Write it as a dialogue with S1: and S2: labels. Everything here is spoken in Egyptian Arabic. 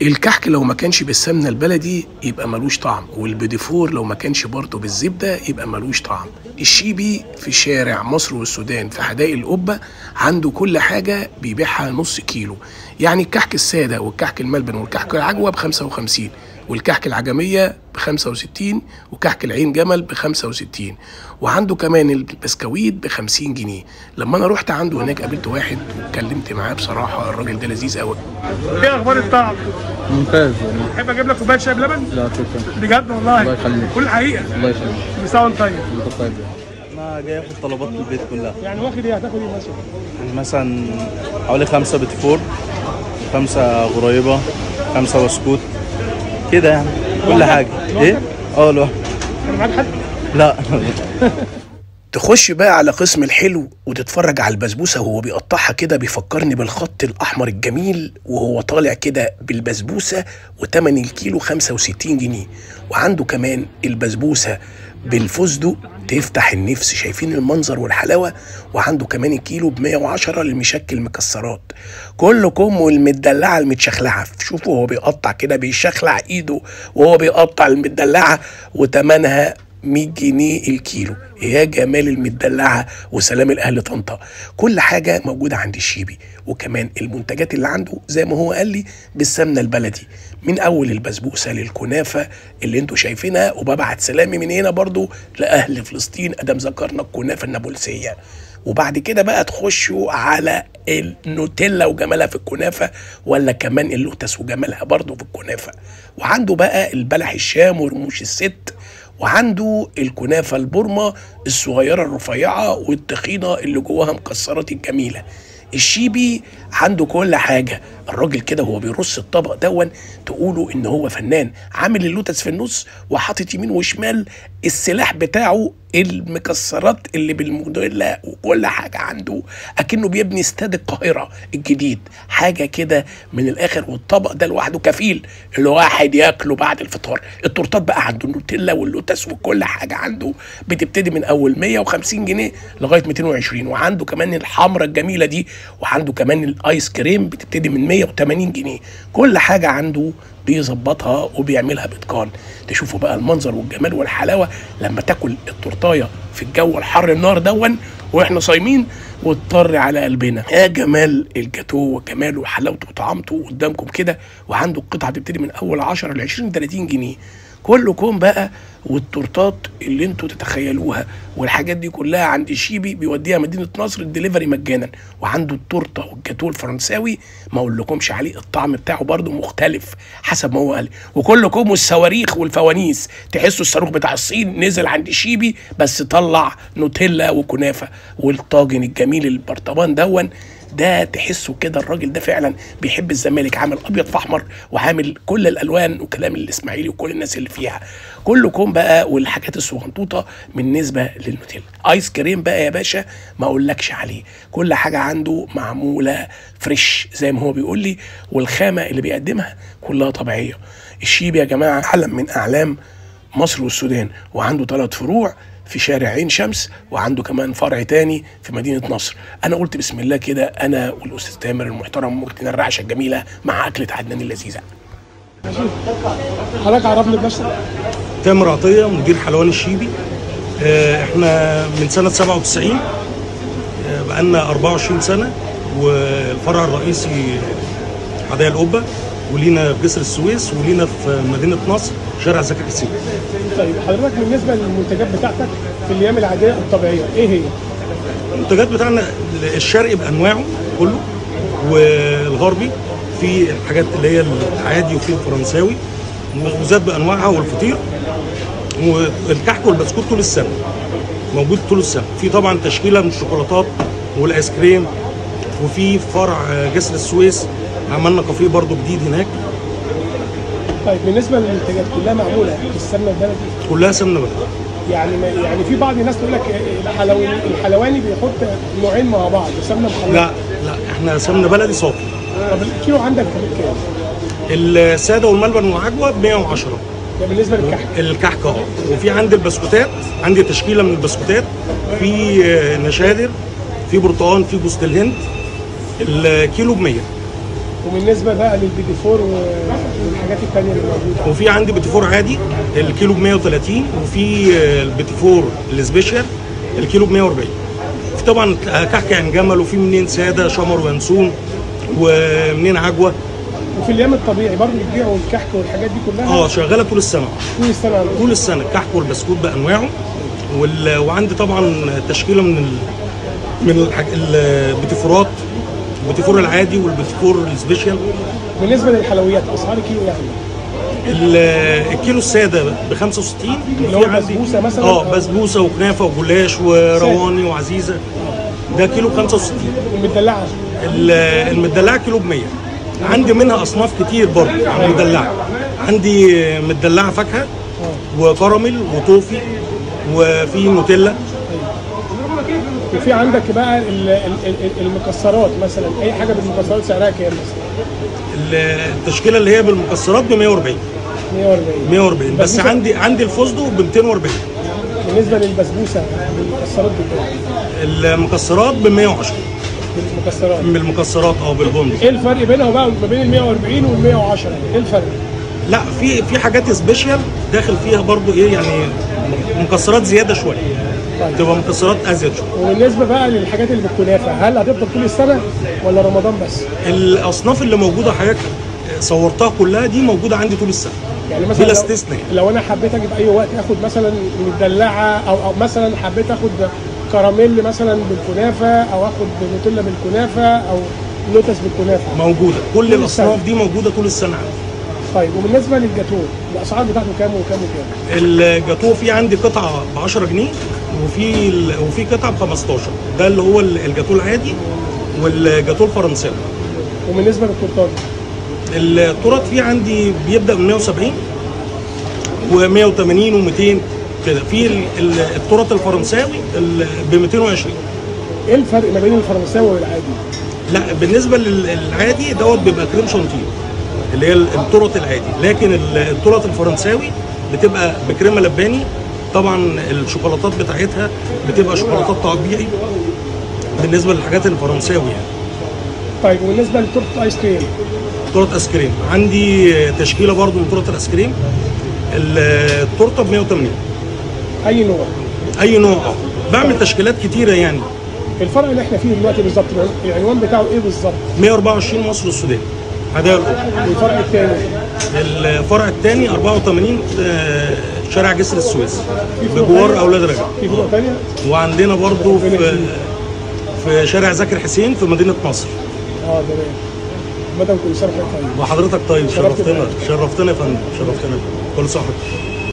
S1: الكحك لو ما كانش بالسمنه البلدي يبقى ملوش طعم والبيديفور لو ما كانش برضه بالزبده يبقى ملوش طعم الشيبي في شارع مصر والسودان في حدائق القبه عنده كل حاجه بيبيعها نص كيلو يعني الكحك الساده والكحك الملبن والكحك العجوه ب 55 والكحك العجمية ب 65 وكحك العين جمل ب 65 وعنده كمان البسكويت ب 50 جنيه لما انا رحت عنده هناك قابلت واحد واتكلمت معاه بصراحه الراجل ده لذيذ قوي
S2: ايه اخبار الطعم؟
S3: ممتاز يعني
S2: تحب اجيب لك كوبايه شاي بلبن؟
S3: لا شكرا
S2: بجد والله
S3: الله يخليك.
S2: كل حقيقه
S3: الله يخليك
S2: كل سنه وانت طيب
S3: انت طيب
S4: انا جاي اخد طلبات البيت كلها
S2: يعني واخد ايه هتاخد ايه مثلا؟
S4: يعني مثلا حوالي خمسة بيتي فور خمسة غريبة خمسة بسكوت كده يعني كل
S2: لوحدك؟
S4: حاجة
S2: لوحدك؟
S4: ايه؟ اه لوحدي
S2: انا معاك حد؟
S4: لا
S1: تخش بقى على قسم الحلو وتتفرج على البسبوسه وهو بيقطعها كده بيفكرني بالخط الاحمر الجميل وهو طالع كده بالبسبوسه وتمن الكيلو 65 جنيه وعنده كمان البسبوسه بالفستق تفتح النفس شايفين المنظر والحلاوه وعنده كمان الكيلو ب 110 للمشكل مكسرات كلكم والمدلعه المتشخلعه شوفوا هو بيقطع كده بيشخلع ايده وهو بيقطع المدلعه وتمنها 100 جنيه الكيلو يا جمال المدلعه وسلام الاهل طنطا كل حاجه موجوده عند الشيبي وكمان المنتجات اللي عنده زي ما هو قال لي بالسمنه البلدي من اول البسبوسه للكنافه اللي انتوا شايفينها وببعت سلامي من هنا برضو لاهل فلسطين ادم ذكرنا الكنافه النابلسيه وبعد كده بقى تخشوا على النوتيلا وجمالها في الكنافة ولا كمان اللوتس وجمالها برضه في الكنافة وعنده بقى البلح الشام ورموش الست وعنده الكنافة البرمة الصغيرة الرفيعة والتخينة اللي جواها مكسرات الجميلة الشيبي عنده كل حاجة الراجل كده وهو بيرص الطبق دون تقولوا ان هو فنان عامل اللوتس في النص وحاطط يمين وشمال السلاح بتاعه المكسرات اللي بالموديلا وكل حاجة عنده أكنه بيبني استاد القاهرة الجديد حاجة كده من الآخر والطبق ده لوحده كفيل الواحد ياكله بعد الفطار التورتات بقى عنده النوتيلا واللوتس وكل حاجة عنده بتبتدي من أول 150 جنيه لغاية 220 وعنده كمان الحمرة الجميلة دي وعنده كمان الآيس كريم بتبتدي من 180 جنيه كل حاجة عنده بيظبطها وبيعملها باتقان تشوفوا بقى المنظر والجمال والحلاوه لما تاكل التورتايه في الجو الحر النار دون واحنا صايمين وتطر على قلبنا يا جمال الجاتو وجماله وحلاوته وطعامته قدامكم كده وعنده القطعه تبتدي من اول 10 ل 20 30 جنيه كلكم بقى والتورتات اللي انتوا تتخيلوها والحاجات دي كلها عند الشيبي بيوديها مدينه نصر الدليفري مجانا وعنده التورته والجاتوه الفرنساوي ما اقولكمش عليه الطعم بتاعه برضه مختلف حسب ما هو قال وكلكم والصواريخ والفوانيس تحسوا الصاروخ بتاع الصين نزل عند الشيبي بس طلع نوتيلا وكنافه والطاجن الجميل البرطمان دون ده تحسه كده الراجل ده فعلا بيحب الزمالك عامل ابيض في احمر وعامل كل الالوان وكلام الاسماعيلي وكل الناس اللي فيها كلكم بقى والحاجات الصغنطوطه بالنسبه للنوتيلا ايس كريم بقى يا باشا ما اقولكش عليه كل حاجه عنده معموله فريش زي ما هو بيقول لي والخامه اللي بيقدمها كلها طبيعيه الشيبي يا جماعه علم من اعلام مصر والسودان وعنده ثلاث فروع في شارع عين شمس وعنده كمان فرع تاني في مدينة نصر أنا قلت بسم الله كده أنا والأستاذ تامر المحترم ممكن الرعشة الجميلة مع أكلة عدنان اللذيذة
S2: حضرتك عرفني بنفسك
S5: تامر عطية مدير حلوان الشيبي آه، احنا من سنة 97 آه، بقالنا 24 سنة والفرع الرئيسي حدائق القبة ولينا في جسر السويس ولينا في مدينة نصر شارع زكي حسين
S2: طيب حضرتك بالنسبه للمنتجات بتاعتك في الايام العاديه الطبيعيه ايه هي؟
S5: المنتجات بتاعنا الشرقي بانواعه كله والغربي في الحاجات اللي هي العادي وفي الفرنساوي المخبوزات بانواعها والفطير والكحك والبسكوت طول السنه موجود طول السنه في طبعا تشكيله من الشوكولاتات والايس كريم وفي فرع جسر السويس عملنا كافيه برضو جديد هناك
S2: طيب بالنسبه للمنتجات كلها معموله بالسمنه البلدي
S5: كلها سمنه بلدي
S2: يعني ما يعني في بعض الناس تقول لك الحلواني الحلواني بيحط نوعين مع بعض سمنه مخلطه
S5: لا لا احنا سمنه بلدي صافي
S2: طب الكيلو عندك كام؟
S5: الساده والملبن والعجوه ب 110
S2: ده بالنسبه للكحك
S5: الكحك اه وفي عندي البسكوتات عندي تشكيله من البسكوتات في آه، نشادر في برتقال في جوز الهند الكيلو ب 100
S2: وبالنسبه بقى للبيدي فور و- والحاجات التانيه اللي موجوده
S5: وفي عندي بيتي فور عادي الكيلو ب 130 وفي آه، البيتي فور السبيشال الكيلو ب 140 في طبعا كحك عين جمل وفي منين ساده شمر وينسون ومنين عجوه
S2: وفي اليوم الطبيعي برضه بتبيعوا الكحك والحاجات دي كلها
S5: اه شغاله طول السنه
S2: طول السنه عندكم
S5: طول السنه الكحك والبسكوت بانواعه وال... وعندي طبعا تشكيله من ال... من الحاج... البيتيفورات البيتيفور العادي والبيتيفور السبيشال
S2: بالنسبه للحلويات اسعار كيلو يعني
S5: ال- الكيلو الساده ب 65
S2: اللي هو
S5: وفي عندي-
S2: بسبوسة مثلاً؟
S5: اه بسبوسه وكنافه وجلاش ورواني وعزيزه ده كيلو ب 65
S2: المدلعه
S5: ال- المدلعه كيلو ب 100 عندي منها اصناف كتير برضه مدلعه عندي مدلعه فاكهه وكراميل وطوفي وفي نوتيلا
S2: وفي عندك بقى ال- ال- ال- المكسرات مثلا اي حاجه بالمكسرات سعرها كام مثلا
S5: التشكيله اللي هي بالمكسرات ب 140
S2: 140
S5: 140 بس
S2: بسبوسة-
S5: عندي عندي الفستق ب 240
S2: بالنسبه للبسبوسه بالمكسرات بكام
S5: المكسرات ب 110
S2: بالمكسرات
S5: بالمكسرات او بالبندق
S2: ايه الفرق بينها بقى ما بين ال 140 وال 110 ايه الفرق
S5: لا في في حاجات سبيشال داخل فيها برضو ايه يعني مكسرات زياده شويه
S2: طيب.
S5: تبقى مكسرات ازيد شويه
S2: وبالنسبه بقى للحاجات اللي بالكنافه هل هتفضل طول السنه ولا رمضان بس
S5: الاصناف اللي موجوده حضرتك صورتها كلها دي موجوده عندي طول السنه
S2: يعني مثلا
S5: بلا
S2: لو-
S5: استثناء.
S2: لو انا حبيت اجي في اي وقت اخد مثلا مدلعه او او مثلا حبيت اخد كراميل مثلا بالكنافه او اخد نوتيلا بالكنافه او لوتس بالكنافه
S5: موجوده كل
S2: طول
S5: الاصناف
S2: السنة.
S5: دي موجوده طول السنه عندي
S2: طيب وبالنسبه للجاتو الاسعار بتاعته كام وكام وكام
S5: الجاتوه في عندي قطعه ب 10 جنيه وفي ال- وفي قطعه ب 15 ده اللي هو ال- الجاتوه العادي والجاتوه الفرنساوي
S2: وبالنسبه للتورتات
S5: التورت في عندي بيبدا من 170 و180 و200 كده في ال- ال- التورت الفرنساوي ب 220
S2: ايه الفرق ما بين الفرنساوي والعادي
S5: لا بالنسبه لل- للعادي دوت بيبقى كريم شانتيه اللي هي التورت العادي لكن ال- التورت الفرنساوي بتبقى بكريمه لباني طبعا الشوكولاتات بتاعتها بتبقى شوكولاتات طبيعي بالنسبه للحاجات الفرنساوي يعني
S2: طيب وبالنسبه لتورته الايس كريم
S5: تورت ايس كريم عندي تشكيله برضو من تورت الايس كريم التورته ب 180
S2: اي نوع
S5: اي نوع اه بعمل تشكيلات كتيره يعني
S2: الفرق اللي احنا فيه دلوقتي بالظبط العنوان بتاعه ايه بالظبط
S5: 124 مصر السودان هدايا الأم.
S2: والفرق الثاني
S5: الفرع الثاني 84 آه، شارع جسر السويس بجوار اولاد رجب
S2: في فروع ثانيه
S5: وعندنا برضو في في شارع زكي حسين في مدينه نصر
S2: اه تمام مدام كل سنه وحضرتك طيب
S5: وحضرتك طيب
S2: شرفتنا.
S5: شرفتنا شرفتنا يا فندم شرفتنا كل سنه وحضرتك